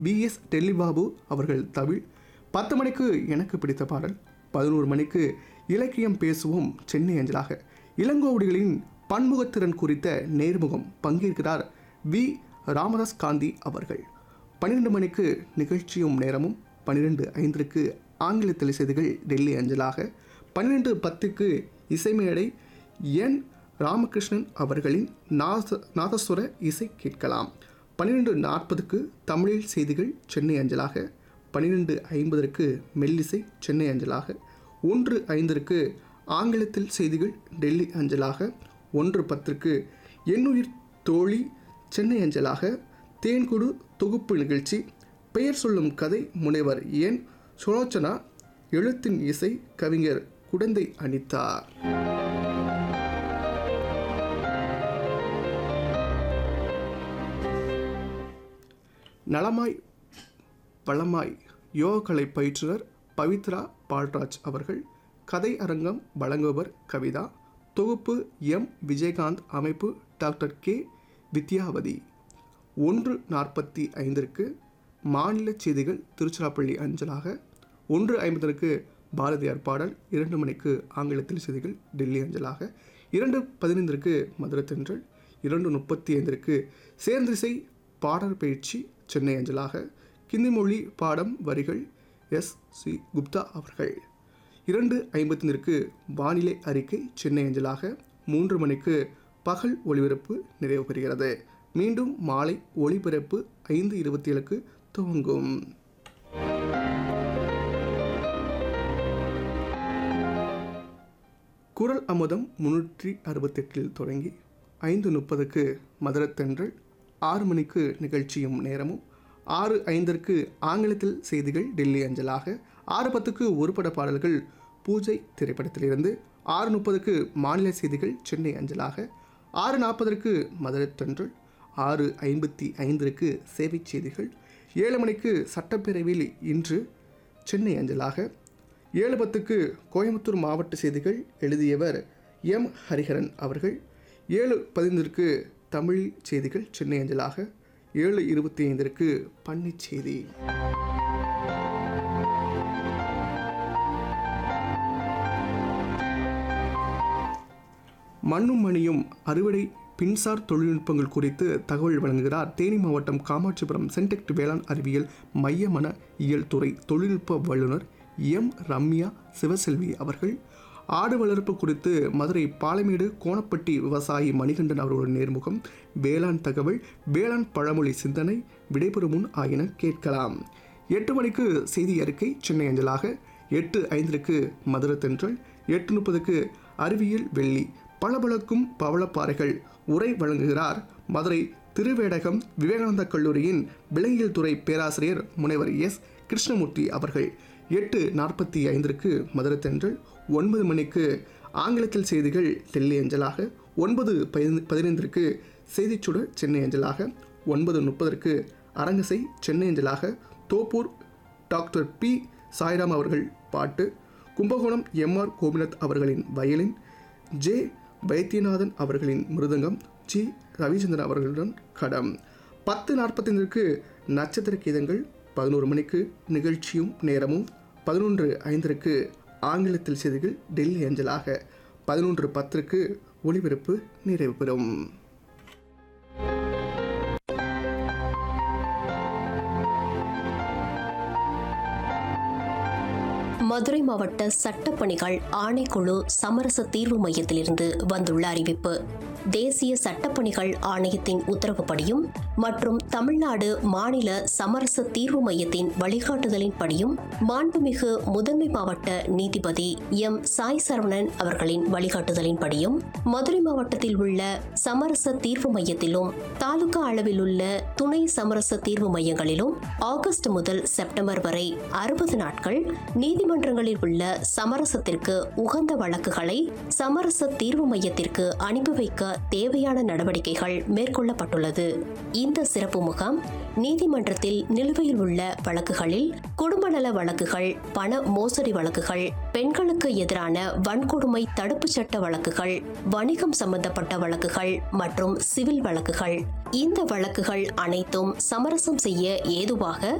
V S Dillibabu அவர்கள் தமிழ் பத்து மணிக்கு எனக்கு பிடித்த பாடல் பதினோரு மணிக்கு இலக்கியம் பேசுவோம் சென்னை அஞ்சலாக இளங்கோவடிகளின் பன்முகத்திறன் குறித்த நேர்முகம் பங்கேற்கிறார் வி ராமதாஸ் காந்தி அவர்கள் பன்னிரெண்டு மணிக்கு நிகழ்ச்சியும் நேரமும் பன்னிரெண்டு ஐந்திற்கு ஆங்கிலத்தில் செய்திகள் டெல்லி அஞ்சலாக பன்னிரெண்டு பத்துக்கு இசைமேடை என் ராமகிருஷ்ணன் அவர்களின் நாத நாதஸ்வர இசை கேட்கலாம் பன்னிரெண்டு நாற்பதுக்கு தமிழில் செய்திகள் சென்னை அஞ்சலாக பன்னிரெண்டு ஐம்பதற்கு மெல்லிசை சென்னை அஞ்சலாக ஒன்று ஐந்திற்கு ஆங்கிலத்தில் செய்திகள் டெல்லி அஞ்சலாக ஒன்று பத்திற்கு எண்ணுயிர் தோழி சென்னை அஞ்சலாக தேன்குடு தொகுப்பு நிகழ்ச்சி பெயர் சொல்லும் கதை முனைவர் என் சுலோச்சனா எழுத்தின் இசை கவிஞர் குடந்தை அனிதா நலமாய் வளமாய் யோகக்கலை பயிற்றுனர் பவித்ரா பால்ராஜ் அவர்கள் கதை அரங்கம் வழங்குபவர் கவிதா தொகுப்பு எம் விஜயகாந்த் அமைப்பு டாக்டர் கே வித்யாவதி ஒன்று நாற்பத்தி ஐந்திற்கு மாநில செய்திகள் திருச்சிராப்பள்ளி அஞ்சலாக ஒன்று ஐம்பதற்கு பாரதியார் பாடல் இரண்டு மணிக்கு ஆங்கிலத்தில் செய்திகள் டெல்லி அஞ்சலாக இரண்டு பதினைந்திற்கு மதுரை தென்றல் இரண்டு முப்பத்தி ஐந்திற்கு சேர்ந்திசை பாடல் பயிற்சி சென்னை அஞ்சலாக கிந்தி மொழி பாடம் வரிகள் எஸ் சி குப்தா அவர்கள் இரண்டு ஐம்பத்திற்கு வானிலை அறிக்கை சென்னை அஞ்சலாக மூன்று மணிக்கு பகல் ஒளிபரப்பு நிறைவு பெறுகிறது மீண்டும் மாலை ஒளிபரப்பு ஐந்து இருபத்தி ஏழுக்கு துவங்கும் குரல் அமுதம் முன்னூற்றி அறுபத்தெட்டில் தொடங்கி ஐந்து முப்பதுக்கு மதுரத்தென்றல் ஆறு மணிக்கு நிகழ்ச்சியும் நேரமும் ஆறு ஐந்திற்கு ஆங்கிலத்தில் செய்திகள் டெல்லி அஞ்சலாக ஆறு பத்துக்கு ஒருபட பாடல்கள் பூஜை திரைப்படத்திலிருந்து ஆறு முப்பதுக்கு மாநில செய்திகள் சென்னை அஞ்சலாக ஆறு நாற்பதற்கு மதுரத்தென்றல் ஆறு ஐம்பத்தி ஐந்திற்கு சேவை செய்திகள் ஏழு மணிக்கு சட்டப்பேரவையில் இன்று சென்னை அஞ்சலாக ஏழு பத்துக்கு கோயம்புத்தூர் மாவட்ட செய்திகள் எழுதியவர் எம் ஹரிஹரன் அவர்கள் ஏழு பதினைந்திற்கு தமிழ் செய்திகள் சென்னை அஞ்சலாக ஏழு இருபத்தி ஐந்திற்கு பன்னிச் செய்தி மண்ணும் மணியும் அறுவடை பின்சார் தொழில்நுட்பங்கள் குறித்து தகவல் வழங்குகிறார் தேனி மாவட்டம் காமாட்சிபுரம் சென்டெக்ட் வேளாண் அறிவியல் மையமன இயல் துறை தொழில்நுட்ப வல்லுநர் எம் ரம்யா சிவசெல்வி அவர்கள் ஆடு வளர்ப்பு குறித்து மதுரை பாலமேடு கோணப்பட்டி விவசாயி மணிகண்டன் அவர்களுடன் நேர்முகம் வேளாண் தகவல் வேளாண் பழமொழி சிந்தனை விடைபெறும் முன் ஆகின கேட்கலாம் எட்டு மணிக்கு செய்தி அறிக்கை சென்னை அஞ்சலாக எட்டு ஐந்திற்கு மதுரை தென்றல் எட்டு முப்பதுக்கு அறிவியல் வெள்ளி பளபளக்கும் பவளப்பாறைகள் உரை வழங்குகிறார் மதுரை திருவேடகம் விவேகானந்தா கல்லூரியின் விலங்கியல் துறை பேராசிரியர் முனைவர் எஸ் கிருஷ்ணமூர்த்தி அவர்கள் எட்டு நாற்பத்தி ஐந்திற்கு மதுரை தென்றல் ஒன்பது மணிக்கு ஆங்கிலத்தில் செய்திகள் டெல்லி அஞ்சலாக ஒன்பது பதினைந்து பதினைந்திற்கு செய்திச்சுடர் சென்னை அஞ்சலாக ஒன்பது முப்பதற்கு அரங்கசை சென்னை அஞ்சலாக தோப்பூர் டாக்டர் பி சாய்ராம் அவர்கள் பாட்டு கும்பகோணம் எம்ஆர் கோபிநாத் அவர்களின் வயலின் ஜே வைத்தியநாதன் அவர்களின் மிருதங்கம் ஜி ரவிச்சந்திரன் அவர்களுடன் கடம் பத்து நாற்பத்தைந்திற்கு நட்சத்திர கீதங்கள் பதினோரு மணிக்கு நிகழ்ச்சியும் நேரமும் பதினொன்று ஐந்திற்கு ஆங்கிலத்தில் செய்திகள் டெல்லி அஞ்சலாக பதினொன்று பத்திற்கு ஒளிபரப்பு நிறைவு பெறும் மதுரை மாவட்ட சட்டப்பணிகள் ஆணைக்குழு சமரச தீர்வு மையத்திலிருந்து வந்துள்ள அறிவிப்பு தேசிய சட்டப்பணிகள் ஆணையத்தின் உத்தரவுப்படியும் மற்றும் தமிழ்நாடு மாநில சமரச தீர்வு மையத்தின் வழிகாட்டுதலின்படியும் மாண்புமிகு முதன்மை மாவட்ட நீதிபதி எம் சாய் சரவணன் அவர்களின் வழிகாட்டுதலின்படியும் மதுரை மாவட்டத்தில் உள்ள சமரச தீர்வு மையத்திலும் தாலுகா அளவில் உள்ள துணை சமரச தீர்வு மையங்களிலும் ஆகஸ்ட் முதல் செப்டம்பர் வரை அறுபது நாட்கள் நீதிமன்றங்களில் உள்ள சமரசத்திற்கு உகந்த வழக்குகளை சமரச தீர்வு மையத்திற்கு அனுப்பி வைக்க தேவையான நடவடிக்கைகள் மேற்கொள்ளப்பட்டுள்ளது இந்த இந்த சிறப்பு முகாம் நீதிமன்றத்தில் நிலுவையில் உள்ள வழக்குகளில் குடும்ப நல வழக்குகள் பண மோசடி வழக்குகள் பெண்களுக்கு எதிரான வன்கொடுமை தடுப்புச் சட்ட வழக்குகள் வணிகம் சம்பந்தப்பட்ட வழக்குகள் மற்றும் சிவில் வழக்குகள் இந்த வழக்குகள் அனைத்தும் சமரசம் செய்ய ஏதுவாக